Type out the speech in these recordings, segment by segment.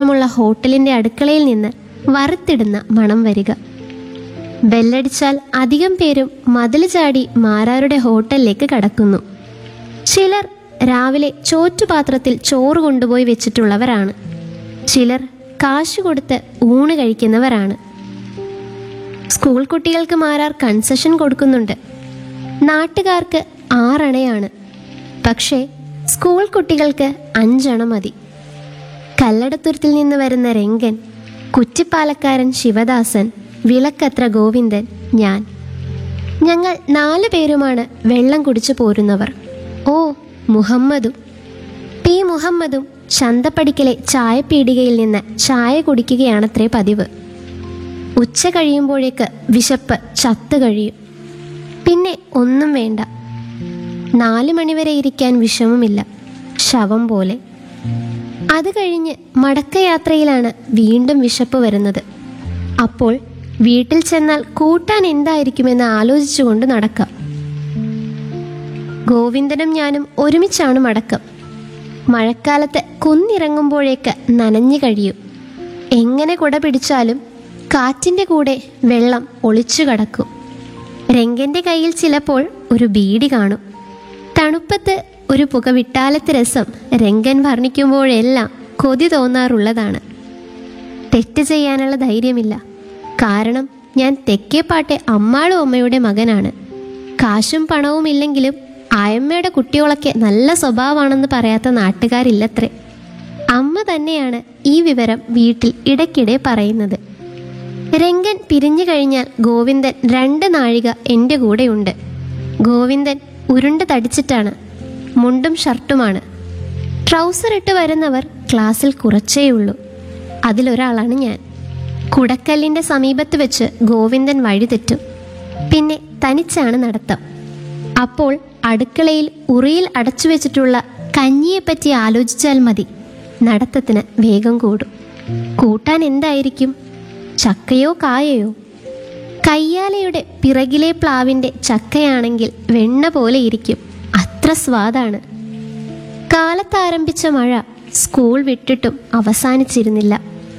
പരസ്യമുള്ള ഹോട്ടലിന്റെ അടുക്കളയിൽ നിന്ന് വറുത്തിടുന്ന മണം വരിക ബെല്ലടിച്ചാൽ അധികം പേരും മതിൽ ചാടി മാരാരുടെ ഹോട്ടലിലേക്ക് കടക്കുന്നു ചിലർ രാവിലെ ചോറ്റുപാത്രത്തിൽ ചോറ് കൊണ്ടുപോയി വെച്ചിട്ടുള്ളവരാണ് ചിലർ കാശ് കൊടുത്ത് ഊണ് കഴിക്കുന്നവരാണ് സ്കൂൾ കുട്ടികൾക്ക് മാരാർ കൺസെഷൻ കൊടുക്കുന്നുണ്ട് നാട്ടുകാർക്ക് ആറണയാണ് പക്ഷേ സ്കൂൾ കുട്ടികൾക്ക് അഞ്ചണ മതി കല്ലടത്തുരുത്തിൽ നിന്ന് വരുന്ന രംഗൻ കുറ്റിപ്പാലക്കാരൻ ശിവദാസൻ വിളക്കത്ര ഗോവിന്ദൻ ഞാൻ ഞങ്ങൾ നാല് പേരുമാണ് വെള്ളം കുടിച്ചു പോരുന്നവർ ഓ മുഹമ്മദും പി മുഹമ്മദും ചന്തപ്പടിക്കലെ ചായപ്പീടികയിൽ നിന്ന് ചായ കുടിക്കുകയാണത്രേ പതിവ് ഉച്ച കഴിയുമ്പോഴേക്ക് വിശപ്പ് ചത്തു കഴിയും പിന്നെ ഒന്നും വേണ്ട നാല് മണിവരെ ഇരിക്കാൻ വിഷമമില്ല ശവം പോലെ അത് കഴിഞ്ഞ് മടക്കയാത്രയിലാണ് വീണ്ടും വിശപ്പ് വരുന്നത് അപ്പോൾ വീട്ടിൽ ചെന്നാൽ കൂട്ടാൻ എന്തായിരിക്കുമെന്ന് ആലോചിച്ചുകൊണ്ട് നടക്കാം ഗോവിന്ദനും ഞാനും ഒരുമിച്ചാണ് മടക്കം മഴക്കാലത്ത് കുന്നിറങ്ങുമ്പോഴേക്ക് നനഞ്ഞു കഴിയും എങ്ങനെ കുട പിടിച്ചാലും കാറ്റിൻ്റെ കൂടെ വെള്ളം ഒളിച്ചു കടക്കും രംഗന്റെ കയ്യിൽ ചിലപ്പോൾ ഒരു ബീഡി കാണും തണുപ്പത്ത് ഒരു പുകവിട്ടാലത്ത് രസം രംഗൻ വർണ്ണിക്കുമ്പോഴെല്ലാം കൊതി തോന്നാറുള്ളതാണ് തെറ്റ് ചെയ്യാനുള്ള ധൈര്യമില്ല കാരണം ഞാൻ തെക്കേപ്പാട്ടെ അമ്മാളും അമ്മയുടെ മകനാണ് കാശും പണവും ഇല്ലെങ്കിലും ആയമ്മയുടെ കുട്ടികളൊക്കെ നല്ല സ്വഭാവമാണെന്ന് പറയാത്ത നാട്ടുകാരില്ലത്രേ അമ്മ തന്നെയാണ് ഈ വിവരം വീട്ടിൽ ഇടയ്ക്കിടെ പറയുന്നത് രംഗൻ പിരിഞ്ഞു കഴിഞ്ഞാൽ ഗോവിന്ദൻ രണ്ട് നാഴിക എൻ്റെ കൂടെയുണ്ട് ഗോവിന്ദൻ ഉരുണ്ട് തടിച്ചിട്ടാണ് മുണ്ടും ഷർട്ടുമാണ് ട്രൗസർ ഇട്ട് വരുന്നവർ ക്ലാസ്സിൽ കുറച്ചേയുള്ളൂ അതിലൊരാളാണ് ഞാൻ കുടക്കല്ലിൻ്റെ സമീപത്ത് വെച്ച് ഗോവിന്ദൻ വഴിതെറ്റും പിന്നെ തനിച്ചാണ് നടത്തം അപ്പോൾ അടുക്കളയിൽ ഉറിയിൽ അടച്ചു വെച്ചിട്ടുള്ള കഞ്ഞിയെപ്പറ്റി ആലോചിച്ചാൽ മതി നടത്തത്തിന് വേഗം കൂടും കൂട്ടാൻ എന്തായിരിക്കും ചക്കയോ കായയോ കയ്യാലയുടെ പിറകിലെ പ്ലാവിൻ്റെ ചക്കയാണെങ്കിൽ വെണ്ണ പോലെ ഇരിക്കും അത്ര സ്വാദാണ് കാലത്താരംഭിച്ച മഴ സ്കൂൾ വിട്ടിട്ടും അവസാനിച്ചിരുന്നില്ല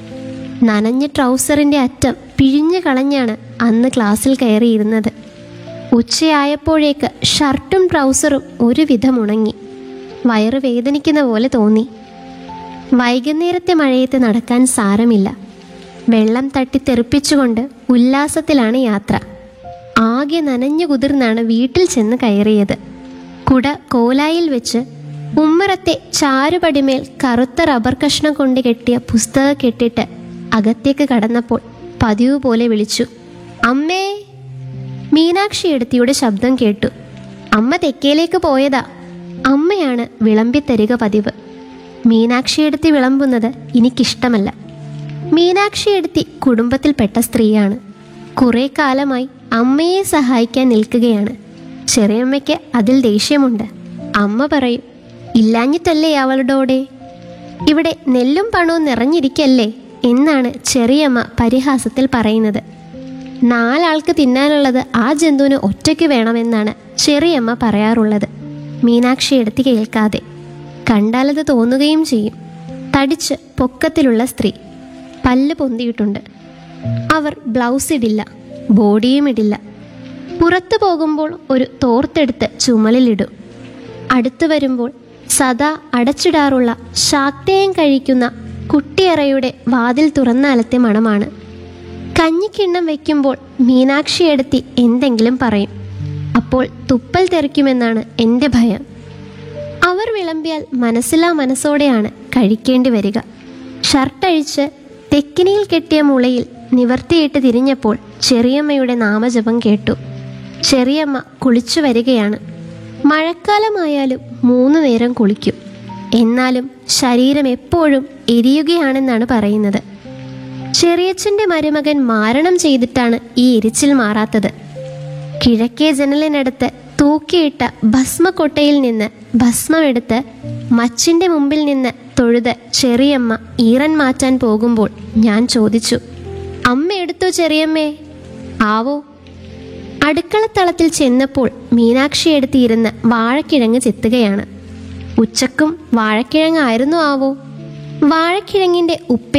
നനഞ്ഞ ട്രൗസറിൻ്റെ അറ്റം പിഴിഞ്ഞു കളഞ്ഞാണ് അന്ന് ക്ലാസ്സിൽ കയറിയിരുന്നത് ഉച്ചയായപ്പോഴേക്ക് ഷർട്ടും ട്രൗസറും ഒരുവിധം ഉണങ്ങി വയറ് വേദനിക്കുന്ന പോലെ തോന്നി വൈകുന്നേരത്തെ മഴയത്ത് നടക്കാൻ സാരമില്ല വെള്ളം തട്ടി തെറിപ്പിച്ചുകൊണ്ട് ഉല്ലാസത്തിലാണ് യാത്ര ആകെ നനഞ്ഞു കുതിർന്നാണ് വീട്ടിൽ ചെന്ന് കയറിയത് കുട കോലായിൽ വെച്ച് ഉമ്മറത്തെ ചാരുപടിമേൽ കറുത്ത റബ്ബർ കഷ്ണം കൊണ്ട് കെട്ടിയ പുസ്തകം കെട്ടിട്ട് അകത്തേക്ക് കടന്നപ്പോൾ പതിവ് പോലെ വിളിച്ചു അമ്മേ മീനാക്ഷി എടുത്തിയുടെ ശബ്ദം കേട്ടു അമ്മ തെക്കേലേക്ക് പോയതാ അമ്മയാണ് വിളമ്പിത്തരിക പതിവ് മീനാക്ഷി എടുത്തി വിളമ്പുന്നത് എനിക്കിഷ്ടമല്ല മീനാക്ഷി എടുത്തി കുടുംബത്തിൽപ്പെട്ട സ്ത്രീയാണ് കുറെ കാലമായി അമ്മയെ സഹായിക്കാൻ നിൽക്കുകയാണ് ചെറിയമ്മയ്ക്ക് അതിൽ ദേഷ്യമുണ്ട് അമ്മ പറയും ഇല്ലാഞ്ഞിട്ടല്ലേ അവളുടെ ഇവിടെ നെല്ലും പണവും നിറഞ്ഞിരിക്കല്ലേ എന്നാണ് ചെറിയമ്മ പരിഹാസത്തിൽ പറയുന്നത് നാലാൾക്ക് തിന്നാനുള്ളത് ആ ജന്തുവിന് ഒറ്റയ്ക്ക് വേണമെന്നാണ് ചെറിയമ്മ പറയാറുള്ളത് മീനാക്ഷി എടുത്ത് കേൾക്കാതെ കണ്ടാലത് തോന്നുകയും ചെയ്യും തടിച്ച് പൊക്കത്തിലുള്ള സ്ത്രീ പല്ല് പൊന്തിയിട്ടുണ്ട് അവർ ബ്ലൗസ് ഇടില്ല ബോഡിയും ഇടില്ല പുറത്തു പോകുമ്പോൾ ഒരു തോർത്തെടുത്ത് ചുമലിലിടും അടുത്തു വരുമ്പോൾ സദാ അടച്ചിടാറുള്ള ശാക്തേയം കഴിക്കുന്ന കുട്ടിയറയുടെ വാതിൽ തുറന്നാലത്തെ മണമാണ് കഞ്ഞിക്കിണ്ണം വയ്ക്കുമ്പോൾ മീനാക്ഷി എടുത്തി എന്തെങ്കിലും പറയും അപ്പോൾ തുപ്പൽ തെറിക്കുമെന്നാണ് എൻ്റെ ഭയം അവർ വിളമ്പിയാൽ മനസ്സിലാ മനസ്സോടെയാണ് കഴിക്കേണ്ടി വരിക ഷർട്ടഴിച്ച് തെക്കിനിയിൽ കെട്ടിയ മുളയിൽ നിവർത്തിയിട്ട് തിരിഞ്ഞപ്പോൾ ചെറിയമ്മയുടെ നാമജപം കേട്ടു ചെറിയമ്മ കുളിച്ചു വരികയാണ് മഴക്കാലമായാലും മൂന്ന് നേരം കുളിക്കും എന്നാലും ശരീരം എപ്പോഴും എരിയുകയാണെന്നാണ് പറയുന്നത് ചെറിയച്ഛൻ്റെ മരുമകൻ മാരണം ചെയ്തിട്ടാണ് ഈ എരിച്ചിൽ മാറാത്തത് കിഴക്കേ ജനലിനടുത്ത് തൂക്കിയിട്ട ഭസ്മക്കൊട്ടയിൽ നിന്ന് ഭസ്മമെടുത്ത് മച്ചിൻ്റെ മുമ്പിൽ നിന്ന് തൊഴുത് ചെറിയമ്മ ഈറൻ മാറ്റാൻ പോകുമ്പോൾ ഞാൻ ചോദിച്ചു അമ്മ എടുത്തോ ചെറിയമ്മേ ആവോ അടുക്കളത്തളത്തിൽ ചെന്നപ്പോൾ മീനാക്ഷി എടുത്തിരുന്ന് വാഴക്കിഴങ്ങ് ചെത്തുകയാണ് ഉച്ചക്കും വാഴക്കിഴങ്ങായിരുന്നു ആവോ വാഴക്കിഴങ്ങിൻ്റെ ഉപ്പേ